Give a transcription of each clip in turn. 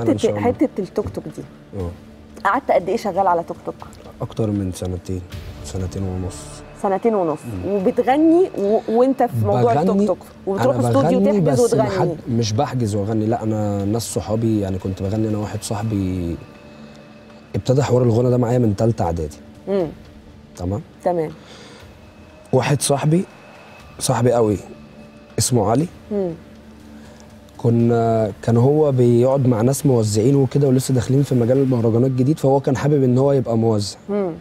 أنا إن شاء حته الله. حته التوك توك دي اه قعدت قد ايه شغال على توك توك اكتر من سنتين سنتين ونص سنتين ونص وبتغني و... وانت في موضوع بغني- التوك توك وبتروح أنا استوديو بغني تحجز بس وتغني محد مش بحجز واغني لا انا ناس صحابي يعني كنت بغني انا واحد صاحبي ابتدى حوار الغنى ده معايا من تالتة اعدادي امم تمام تمام واحد صاحبي صاحبي قوي اسمه علي امم كنا كان هو بيقعد مع ناس موزعين وكده ولسه داخلين في مجال المهرجانات جديد فهو كان حابب ان هو يبقى موزع امم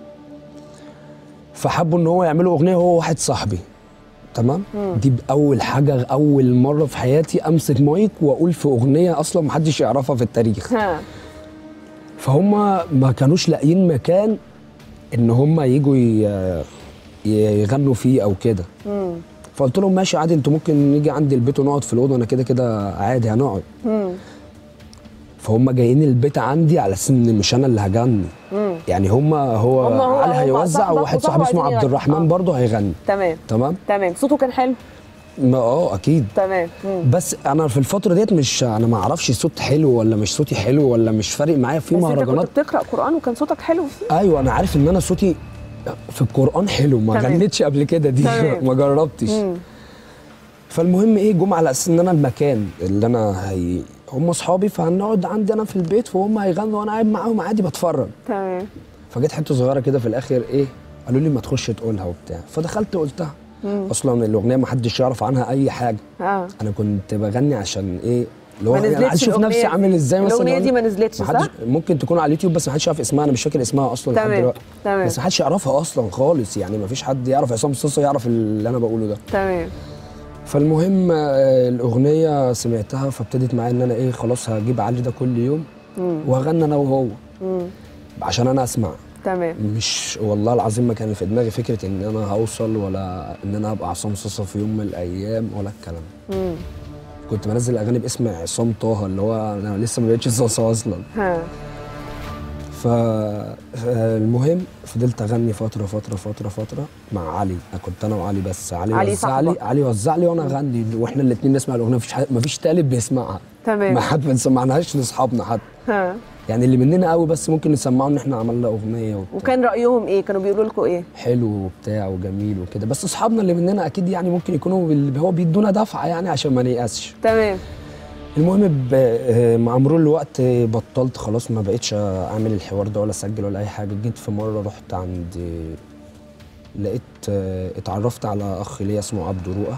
فحبوا ان هو يعملوا اغنيه هو واحد صاحبي تمام دي اول حاجه اول مره في حياتي امسك مايك واقول في اغنيه اصلا محدش يعرفها في التاريخ ها فهم ما كانوش لاقيين مكان ان هم يجوا ي- يغنوا فيه او كده امم فقلت لهم ماشي عادي انتوا ممكن نيجي عندي البيت ونقعد في الاوضه انا كده كده عادي هنقعد امم فهم جايين البيت عندي على اساس ان مش انا اللي هغني امم يعني هم هو, هم- هو- علي هم هيوزع صاحبك وواحد وصاحبه صاحبي اسمه عايزين عبد يغنوا. الرحمن آه. برضه هيغني تمام تمام تمام صوته كان حلو ما اه اكيد تمام مم. بس انا في الفتره ديت مش انا ما اعرفش صوت حلو ولا مش صوتي حلو ولا مش فارق معايا في بس انت مهرجانات كنت بتقرا قران وكان صوتك حلو فيه ايوه انا عارف ان انا صوتي في القران حلو ما تمام. غنيتش قبل كده دي تمام. ما جربتش مم. فالمهم ايه جم على اساس ان انا المكان اللي انا هي هم اصحابي فهنقعد عندي انا في البيت فهم هيغنوا وانا قاعد معاهم عادي بتفرج تمام فجت حته صغيره كده في الاخر ايه قالوا لي ما تخش تقولها وبتاع فدخلت قلتها اصلا الاغنيه ما حدش يعرف عنها اي حاجه اه انا كنت بغني عشان ايه اللي هو ما انا نزلتش عايز اشوف الأغنية نفسي دي. عامل ازاي مثلا الأغنية وأنا- دي ما نزلتش، محدش- صح؟ ممكن تكون على اليوتيوب بس ما حدش يعرف اسمها انا مش فاكر اسمها اصلا لحد تمام، دلوقتي تمام. بس ما حدش يعرفها اصلا خالص يعني ما فيش حد يعرف عصام صوصه يعرف اللي انا بقوله ده تمام فالمهم آه، الاغنيه سمعتها فابتدت معايا ان انا ايه خلاص هجيب علي ده كل يوم وهغني انا وهو مم. عشان انا اسمع تمام مش والله العظيم ما كان في دماغي فكره ان انا هوصل ولا ان انا ابقى عصام صوصه في يوم من الايام ولا الكلام ده. مم. كنت بنزل اغاني باسم عصام طه اللي هو انا لسه ما بقتش صوصه اصلا ها فالمهم فضلت اغني فتره فتره فتره فتره مع علي كنت انا وعلي بس علي, علي وزع لي صاحبك. علي وزع لي وانا اغني واحنا الاثنين نسمع الاغنيه مفيش حد مفيش تالت بيسمعها تمام. ما حد ما سمعناهاش لاصحابنا حد ها يعني اللي مننا قوي بس ممكن نسمعه ان احنا عملنا اغنيه وبتاع وكان رايهم ايه كانوا بيقولوا لكم ايه حلو وبتاع وجميل وكده بس اصحابنا اللي مننا اكيد يعني ممكن يكونوا اللي هو بيدونا دفعه يعني عشان ما نيأسش تمام المهم ب- آه، مع مرور الوقت بطلت خلاص ما بقتش اعمل الحوار ده ولا اسجل ولا اي حاجه جيت في مره رحت عند لقيت آه، اتعرفت على اخ ليا اسمه عبد رؤى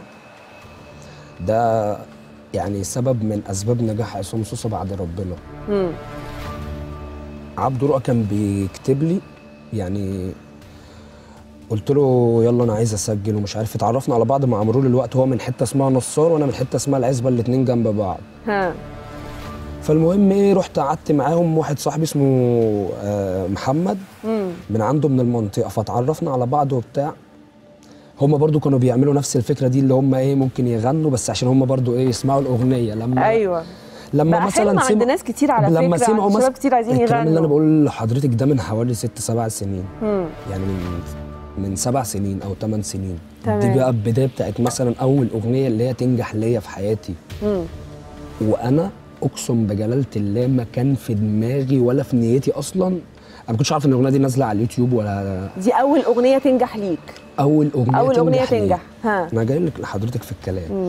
ده يعني سبب من اسباب نجاح عصام صوصه بعد ربنا مم. عبد رؤى كان بيكتب لي يعني قلت له يلا انا عايز اسجل ومش عارف اتعرفنا على بعض مع مرور الوقت هو من حته اسمها نصار وانا من حته اسمها العزبه الاتنين جنب بعض ها فالمهم ايه رحت قعدت معاهم واحد صاحبي اسمه آه، محمد مم. من عنده من المنطقه فتعرفنا على بعض وبتاع هما برضو كانوا بيعملوا نفس الفكره دي اللي هم ايه ممكن يغنوا بس عشان هم برضو ايه يسمعوا الاغنيه لما ايوه لما بقى مثلا حلم عند سمع- ناس كتير على لما فكرة، سمعوا عند مثلا شباب كتير عايزين الكلام اللي انا يغنوا. بقول لحضرتك ده من حوالي ست سبع سنين مم. يعني من من سبع سنين او ثمان سنين تمام. دي بقى البدايه بتاعت مثلا اول اغنيه اللي هي تنجح ليا في حياتي مم. وانا اقسم بجلاله الله ما كان في دماغي ولا في نيتي اصلا انا ما كنتش عارف ان الاغنيه دي نازله على اليوتيوب ولا دي اول اغنيه تنجح ليك اول اغنيه اول اغنيه ليا. تنجح ها انا جاي لك لحضرتك في الكلام مم.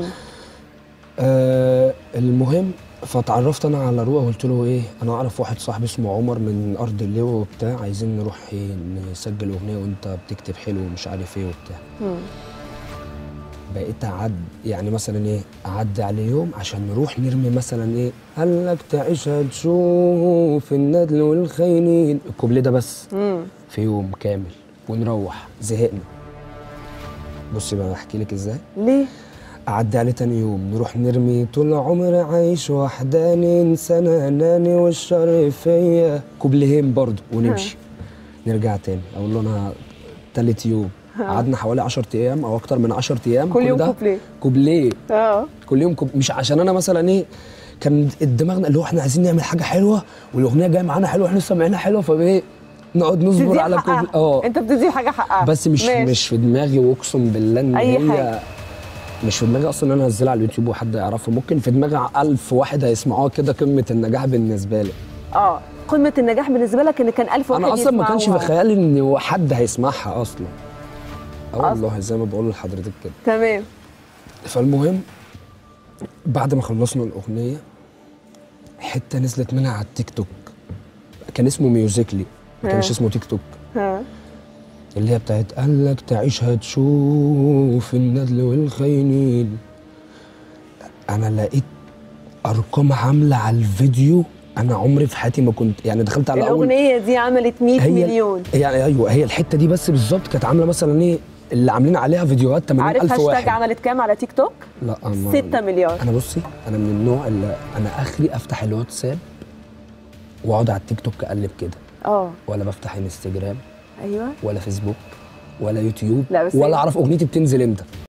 آه المهم فتعرفت انا على روى قلت له ايه انا اعرف واحد صاحبي اسمه عمر من ارض اللواء وبتاع عايزين نروح ايه نسجل اغنيه وانت بتكتب حلو ومش عارف ايه وبتاع مم. بقيت اعد يعني مثلا ايه اعدي عليه يوم عشان نروح نرمي مثلا ايه قال لك تعيش هتشوف الندل والخاينين الكوبليه ده بس مم. في يوم كامل ونروح زهقنا بصي بقى احكي لك ازاي ليه اعدي عليه تاني يوم نروح نرمي طول عمري عايش وحداني انسان اناني والشر فيا كوبليهين برضه ونمشي نرجع تاني اقول له انا تالت يوم قعدنا حوالي 10 ايام او اكتر من 10 ايام كل يوم ده كوبليه. كوبليه اه كل يوم كوب... مش عشان انا مثلا ايه كان دماغنا اللي هو احنا عايزين نعمل حاجه حلوه والاغنيه جايه معانا حلوه احنا سامعينها حلوه فايه نقعد نصبر تديها على حقها. كوبليه اه انت بتدي حاجه حقها بس مش ماشي. مش في دماغي واقسم بالله ان أي هي حاجة. مش في دماغي اصلا ان انا انزلها على اليوتيوب وحد يعرفها ممكن في دماغي ألف واحد هيسمعوها كده قمه النجاح بالنسبه لي اه قمه النجاح بالنسبه لك ان كان ألف واحد انا اصلا ما كانش في يسمعوها. خيالي ان حد هيسمعها اصلا اه أصلاً. والله زي ما بقول لحضرتك كده تمام فالمهم بعد ما خلصنا الاغنيه حته نزلت منها على التيك توك كان اسمه ميوزيكلي ما كانش ها. اسمه تيك توك ها اللي هي بتاعت قال لك تعيش هتشوف الندل والخاينين انا لقيت ارقام عامله على الفيديو انا عمري في حياتي ما كنت يعني دخلت على اول الاغنيه دي عملت 100 هي مليون يعني ايوه هي الحته دي بس بالظبط كانت عامله مثلا ايه اللي عاملين عليها فيديوهات 80000 عارف هاشتاج واحد عملت كام على تيك توك لا أما 6 مليار انا بصي انا من النوع اللي انا اخري افتح الواتساب واقعد على التيك توك اقلب كده اه ولا بفتح انستجرام ايوه ولا فيسبوك ولا يوتيوب لا بس ولا هي- اعرف اغنيتي بتنزل امتى